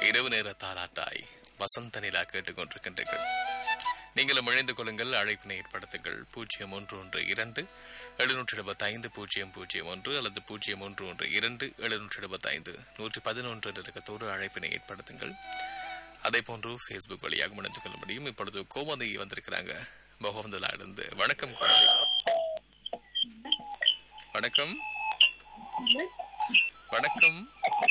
இரவு நேர தாலாட்டாய் வசந்த நிலா கேட்டுக்கொண்டிருக்கின்றீர்கள் நீங்களும் இணைந்து கொள்ளுங்கள் அழைப்பினை ஏற்படுத்துங்கள் பூஜ்ஜியம் ஒன்று ஒன்று இரண்டு எழுநூற்றி எழுபத்தி ஐந்து பூஜ்ஜியம் பூஜ்ஜியம் ஒன்று அல்லது பூஜ்ஜியம் ஒன்று ஒன்று இரண்டு எழுநூற்றி எழுபத்தி ஐந்து நூற்றி பதினொன்று என்ற இலக்கத்தோடு அழைப்பினை ஏற்படுத்துங்கள் அதே போன்று ஃபேஸ்புக் வழியாக இணைந்து கொள்ள முடியும் இப்பொழுது கோமதி வந்திருக்கிறாங்க பகவந்தலாயிலிருந்து வணக்கம் கோமதி வணக்கம் வணக்கம்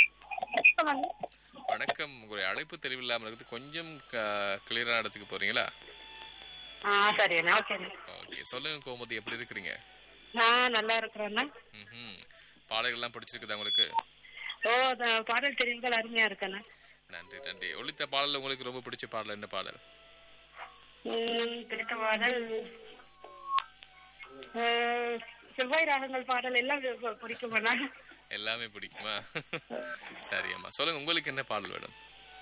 வணக்கம் உங்களுடைய அழைப்பு தெளிவில்லாமல் இருக்குது கொஞ்சம் கிளியரான இடத்துக்கு போறீங்களா ஆ சரிண்ணா ஓகேண்ணா ஓகே சொல்லுங்க கோமதி எப்படி இருக்கிறீங்க நான் நல்லா இருக்கிறேண்ணா ம்ஹும். பாடல்கள்லாம் பிடிச்சிருக்குதா உங்களுக்கு ஓ அந்த பாடல் தெரிவுகள் அருமையா இருக்கண்ணா நன்றி நன்றி ஒழித்த பாடல் உங்களுக்கு ரொம்ப பிடிச்ச பாடல் என்ன பாடல் ம், பிடித்த பாடல் ஆ, செவ்வாய் ராகங்கள் பாடல் எல்லாம் பி- பிடிக்குமாண்ணா எல்லாமே பிடிக்குமா சரி அம்மா சொல்லுங்க உங்களுக்கு என்ன பாடல் வேணும்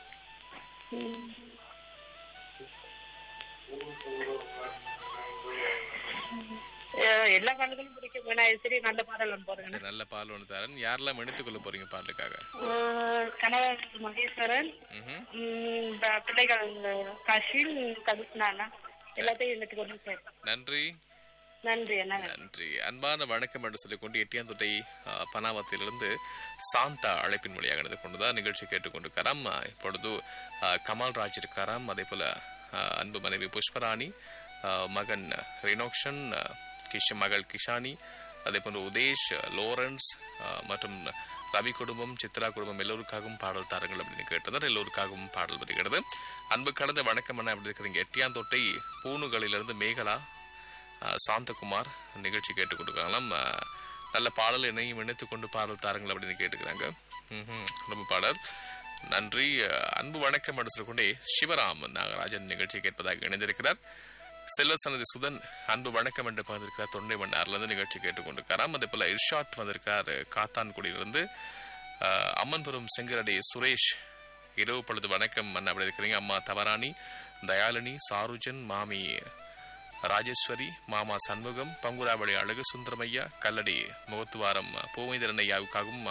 ஆ, எல்லா பாடல்களும் பிடிக்கும் வேணா சரி நல்ல பாடல் ஒன்று போடுங்கண்ணா சரி நல்ல பாடல் ஒன்று தரேன் யாரெல்லாம் எடுத்துக் கொள்ள போறீங்க பாடலுக்காக ஆ, கணவர் மகேஸ்வரன் ம்ஹும். ம், ப- பிள்ளைகள் கஷின் கவிஷ்ணாண்ணா எல்லாத்தையும் எனக்கு கொண்டு சேர்ப்பேன் நன்றி நன்றி அண்ணா நன்றி அன்பான வணக்கம் என்று சொல்லிக்கொண்டு எட்டியாந்தொட்டை அஹ், பனாமத்திலிருந்து சாந்தா அழைப்பின் வழியாக நடந்து கொண்டுதான் நிகழ்ச்சி கேட்டுக்கொண்டிருக்காராம் அஹ், இப்பொழுது அஹ், கமால் ராஜ் இருக்காராம் அதே போல அஹ், அன்பு மனைவி புஷ்பராணி அஹ், மகன் ரினோக்ஷன் அஹ், கிஷ மகள் கிஷானி அதே போன்று உதேஷ் லோரன்ஸ் அஹ், மற்றும் ரவி குடும்பம் சித்ரா குடும்பம் எல்லோருக்காகவும் பாடல் தாருங்கள் அப்படின்னு கேட்டனர் எல்லோருக்காகவும் பாடல் வருகிறது அன்பு கலந்த வணக்கம் என்ன அப்படி இருக்கிறீங்க எட்டியாந்தொட்டை பூணுகளிலிருந்து மேகலா அஹ் சாந்தகுமார் நிகழ்ச்சி கேட்டுக் கொடுக்கலாம் அஹ் நல்ல பாடல் என்னையும் இணைத்துக் கொண்டு பாடல் தாருங்கள் அப்படின்னு கேட்டுக்கிறாங்க ம்ஹும். ரொம்ப பாடல் நன்றி அஹ் அன்பு வணக்கம் என்று சொல்லிக்கொண்டே சிவராம் நாகராஜன் நிகழ்ச்சி கேட்பதாக இணைந்திருக்கிறார் செல்வசனதி சுதன் அன்பு வணக்கம் என்று பகிர்ந்திருக்கிறார் தொண்டை மன்னார்லேருந்து நிகழ்ச்சி கேட்டுக்கொண்டிருக்காராம் அதே போல இர்ஷாட் வந்திருக்கார் காத்தான்குடியிலிருந்து அஹ் அம்மன்புரம் செங்கரடி சுரேஷ் இரவு பொழுது வணக்கம் அண்ணா அப்படி இருக்கிறீங்க அம்மா தவராணி தயாலினி சாருஜன் மாமி ராஜேஸ்வரி மாமா சண்முகம் பங்குராவளி அழகு சுந்தரமையா கல்லடி முகத்துவாரம் பூமைதரன் ஐயாவுக்காகவும்